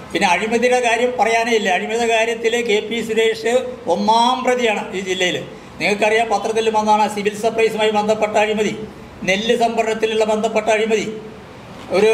പിന്നെ അഴിമതിയുടെ കാര്യം പറയാനേ ഇല്ല അഴിമതി കാര്യത്തിൽ കെ പി സുരേഷ് ഒന്നാം പ്രതിയാണ് ഈ ജില്ലയിൽ നിങ്ങൾക്കറിയാം പത്രത്തിൽ വന്നാണ് സിവിൽ സപ്ലൈസുമായി ബന്ധപ്പെട്ട അഴിമതി നെല്ല് സംഭരണത്തിലുള്ള ബന്ധപ്പെട്ട അഴിമതി ഒരു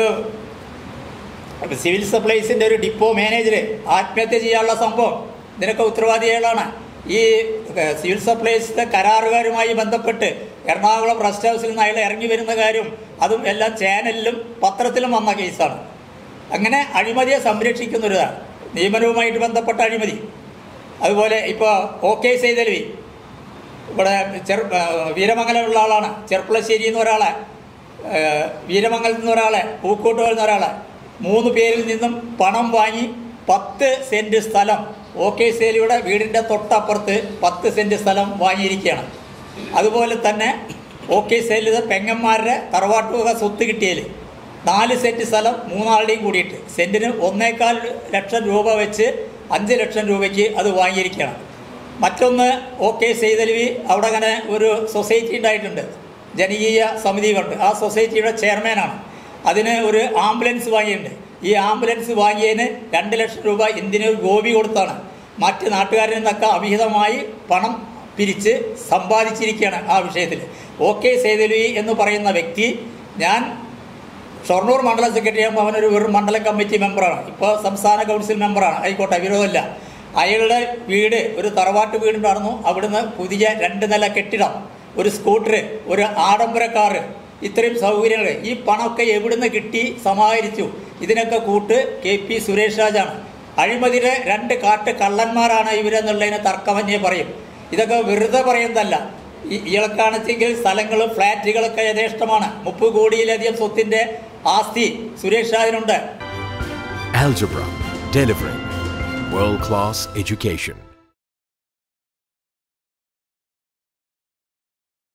സിവിൽ സപ്ലൈസിൻ്റെ ഒരു ഡിപ്പോ മാനേജർ ആത്മഹത്യ ചെയ്യാനുള്ള സംഭവം ഇതിനൊക്കെ ഉത്തരവാദികളാണ് ഈ ഏഹ്, സിവിൽ സപ്ലൈസിൻ്റെ കരാറുകാരുമായി ബന്ധപ്പെട്ട് എറണാകുളം റെസ്റ്റ് ഹൗസിൽ നിന്ന് അയാൾ ഇറങ്ങി വരുന്ന കാര്യം അതും എല്ലാം ചാനലിലും പത്രത്തിലും വന്ന കേസാണ് അങ്ങനെ അഴിമതിയെ സംരക്ഷിക്കുന്നൊരിതാണ് നിയമനവുമായിട്ട് ബന്ധപ്പെട്ട അഴിമതി അതുപോലെ ഇപ്പോൾ ഒ കെ സൈതലവി ഇവിടെ ചെറു വീരമംഗലമുള്ള ആളാണ് ചെർപ്പളശ്ശേരി എന്ന ഒരാളെ ഏഹ്, വീരമംഗലത്ത് നിന്ന് ഒരാളെ പൂക്കോട്ടുകൾ എന്ന ഒരാളെ മൂന്ന് പേരിൽ നിന്നും പണം വാങ്ങി പത്ത് സെൻറ്റ് സ്ഥലം ഒ കെ സേലിയുടെ വീടിൻ്റെ തൊട്ടപ്പുറത്ത് പത്ത് സെൻറ്റ് സ്ഥലം വാങ്ങിയിരിക്കുകയാണ് അതുപോലെ തന്നെ ഒ കെ സേലിയുടെ പെങ്ങന്മാരുടെ തറവാട്ടുവക സ്വത്ത് കിട്ടിയതിൽ നാല് സെൻറ്റ് സ്ഥലം മൂന്നാളുടെയും കൂടിയിട്ട് സെൻറ്റിന് ഒന്നേകാൽ ലക്ഷം രൂപ വെച്ച് അഞ്ച് ലക്ഷം രൂപയ്ക്ക് അത് വാങ്ങിയിരിക്കുകയാണ് മറ്റൊന്ന് ഒ കെ സെയ്തലവി അവിടെ അങ്ങനെ ഒരു സൊസൈറ്റി ഉണ്ടായിട്ടുണ്ട് ജനകീയ സമിതികളുണ്ട് ആ സൊസൈറ്റിയുടെ ചെയർമാനാണ് അതിന് ഒരു ആംബുലൻസ് വാങ്ങിയിട്ടുണ്ട് ഈ ആംബുലൻസ് വാങ്ങിയതിന് രണ്ട് ലക്ഷം രൂപ എന്തിനു ഗോപി കൊടുത്താണ് മറ്റ് നാട്ടുകാരിൽ നിന്നൊക്കെ അവിഹിതമായി പണം പിരിച്ച് സമ്പാദിച്ചിരിക്കുകയാണ് ആ വിഷയത്തിൽ ഒ കെ സേതലവി എന്ന് പറയുന്ന വ്യക്തി ഞാൻ ഷൊർണൂർ മണ്ഡലം സെക്രട്ടറി ആകുമ്പോൾ അവനൊരു വെറും മണ്ഡലം കമ്മിറ്റി മെമ്പറാണ് ഇപ്പോൾ സംസ്ഥാന കൗൺസിൽ മെമ്പറാണ് ആയിക്കോട്ടെ വിരോധമില്ല അയാളുടെ വീട് ഒരു തറവാട്ട് വീടുണ്ടായിരുന്നു അവിടുന്ന് പുതിയ രണ്ട് നില കെട്ടിടം ഒരു സ്കൂട്ടർ ഒരു ആഡംബര കാറ് ഇത്രയും സൗകര്യങ്ങൾ ഈ പണമൊക്കെ എവിടുന്ന് കിട്ടി സമാഹരിച്ചു ഇതിനൊക്കെ കൂട്ട് കെ പി സുരേഷ് രാജാണ് അഴിമതിയുടെ രണ്ട് കാട്ട് കള്ളന്മാരാണ് ഇവരെന്നുള്ളതിന് തർക്കമന്യേ പറയും ഇതൊക്കെ വെറുതെ പറയുന്നതല്ല ഈ- ഇയാൾക്കാണെച്ചെങ്കിൽ സ്ഥലങ്ങളും ഫ്ലാറ്റുകളൊക്കെ യഥേഷ്ടമാണ് മുപ്പത് കോടിയിലധികം സ്വത്തിൻ്റെ ആസ്തി Suresh രാജനുണ്ട് Algebra, delivering world class education.